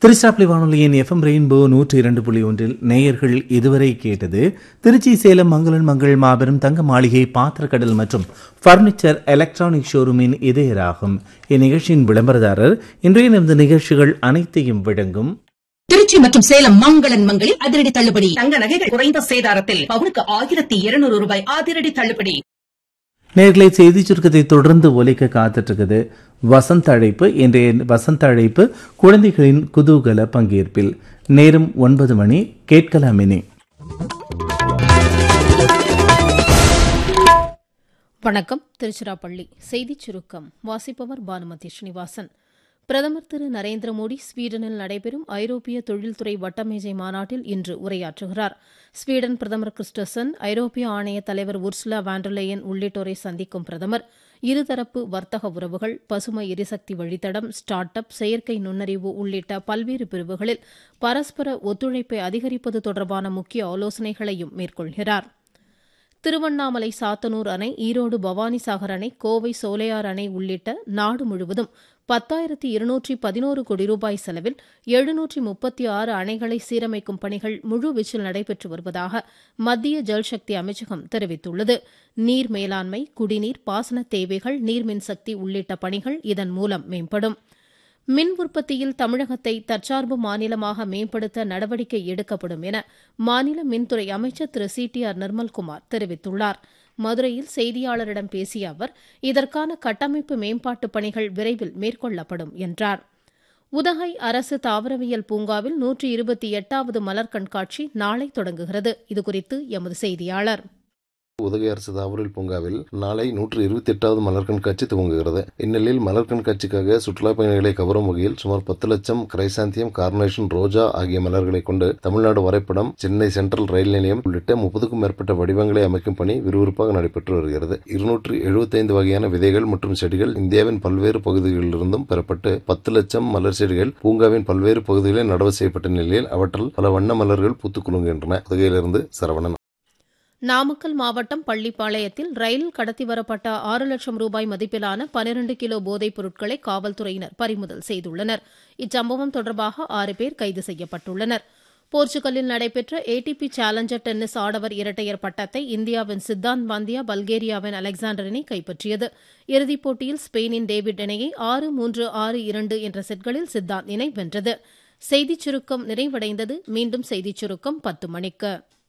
திருச்சிராப்பள்ளி வானொலியின் FM rainbow நூற்றி இரண்டு புள்ளி ஒன்றில் நேயர்கள் இதுவரை கேட்டது திருச்சி சேலம் மங்களன் மங்கள் மாபெரும் தங்க மாளிகை பாத்திரக்கடல் மற்றும் பர்னிச்சர் எலக்ட்ரானிக் ஷோரூமின் இதயராகும் இந்நிகழ்ச்சியின் விளம்பரதாரர் இன்றைய நமது நிகழ்ச்சிகள் அனைத்தையும் வழங்கும் திருச்சி மற்றும் சேலம் மங்களன் மங்களில் அதிரடி தள்ளுபடி தங்க நகைகள் குறைந்த சேதாரத்தில் பவுனுக்கு ஆயிரத்தி இருநூறு ரூபாய் அதிரடி தள்ளுபடி நேர்களை செய்தி சுருக்கத்தை தொடர்ந்து ஒலிக்க காத்துட்டு இருக்குது வசந்த அழைப்பு இன்றைய வசந்த அழைப்பு குழந்தைகளின் குதூகல பங்கேற்பில் நேரம் ஒன்பது மணி கேட்கலாமினி வணக்கம் திருச்சிராப்பள்ளி செய்திச் சுருக்கம் வாசிப்பவர் பானுமதி ஸ்ரீனிவாசன் பிரதமர் திரு நரேந்திர மோடி ஸ்வீடனில் நடைபெறும் ஐரோப்பிய தொழில்துறை வட்டமேஜை மாநாட்டில் இன்று உரையாற்றுகிறார் ஸ்வீடன் பிரதமர் கிறிஸ்டசன் ஐரோப்பிய ஆணைய தலைவர் உர்சுலா வாண்டர்லேயன் உள்ளிட்டோரை சந்திக்கும் பிரதமர் இருதரப்பு வர்த்தக உறவுகள் பசுமை எரிசக்தி வழித்தடம் ஸ்டார்ட் அப் செயற்கை நுண்ணறிவு உள்ளிட்ட பல்வேறு பிரிவுகளில் பரஸ்பர ஒத்துழைப்பை அதிகரிப்பது தொடர்பான முக்கிய ஆலோசனைகளையும் மேற்கொள்கிறாா் திருவண்ணாமலை சாத்தனூர் அணை ஈரோடு பவானிசாகர் அணை கோவை சோலையார் அணை உள்ளிட்ட நாடு முழுவதும் பத்தாயிரத்தி இருநூற்றி பதினோரு கோடி ரூபாய் செலவில் எழுநூற்றி முப்பத்தி ஆறு அணைகளை சீரமைக்கும் பணிகள் முழுவீச்சில் நடைபெற்று வருவதாக மத்திய ஜல்சக்தி அமைச்சகம் தெரிவித்துள்ளது நீர் மேலாண்மை குடிநீர் பாசன தேவைகள் நீர் மின்சக்தி உள்ளிட்ட பணிகள் இதன் மூலம் மேம்படும் மின் உற்பத்தியில் தமிழகத்தை தற்சார்பு மாநிலமாக மேம்படுத்த நடவடிக்கை எடுக்கப்படும் என மாநில மின்துறை அமைச்சர் Thiru C T R Nirmalkumar தெரிவித்துள்ளார் மதுரையில் செய்தியாளரிடம் பேசிய அவர் இதற்கான கட்டமைப்பு மேம்பாட்டு பணிகள் விரைவில் மேற்கொள்ளப்படும் என்றார் உதகை அரசு தாவரவியல் பூங்காவில் நூற்றி இருபத்தி எட்டாவது மலர் கண்காட்சி நாளை தொடங்குகிறது இதுகுறித்து எமது செய்தியாளர் உதகை அரசு தாவரல் பூங்காவில் நாளை நூற்று இருபத்தி எட்டாவது மலர் கண்காட்சி துவங்குகிறது இந்நிலையில் மலர் கண்காட்சிக்காக சுற்றுலா பயணிகளை கவரும் வகையில் சுமார் பத்து லட்சம் கிரைசாந்தியம் கார்னேஷன் ரோஜா ஆகிய மலர்களை கொண்டு தமிழ்நாடு வரைபடம் சென்னை சென்ட்ரல் ரயில் நிலையம் உள்ளிட்ட முப்பதுக்கும் மேற்பட்ட வடிவங்களை அமைக்கும் பணி விறுவிறுப்பாக நடைபெற்று வருகிறது இருநூற்று எழுபத்தைந்து வகையான விதைகள் மற்றும் செடிகள் இந்தியாவின் பல்வேறு பகுதிகளிலிருந்தும் பெறப்பட்டு பத்து லட்சம் மலர் செடிகள் பூங்காவின் பல்வேறு பகுதிகளில் நடவு செய்யப்பட்ட நிலையில் அவற்றில் பல வண்ண மலர்கள் பூத்துக் குலுங்குகின்றன உதகையிலிருந்து சரவணன் நாமக்கல் மாவட்டம் பள்ளிப்பாளையத்தில் ரயிலில் கடத்தி வரப்பட்ட ஆறு லட்சம் ரூபாய் மதிப்பிலான பனிரண்டு கிலோ போதைப் பொருட்களை காவல்துறையினர் பறிமுதல் செய்துள்ளனர் இச்சம்பவம் தொடர்பாக ஆறு பேர் கைது செய்யப்பட்டுள்ளனர் போர்ச்சுகலில் நடைபெற்ற ஏடிபி சேலஞ்சர் டென்னிஸ் ஆடவர் இரட்டையர் பட்டத்தை இந்தியாவின் சித்தாந்த் பாந்தியா பல்கேரியாவின் அலெக்சாண்டர் இணை கைப்பற்றியது இறுதிப் போட்டியில் ஸ்பெயினின் டேவிட் இணையை ஆறு மூன்று ஆறு இரண்டு என்ற செட்களில் சித்தாந்த் இணை வென்றது செய்திச் சுருக்கம் நிறைவடைந்தது மீண்டும் செய்திச் சுருக்கம் பத்து மணிக்கு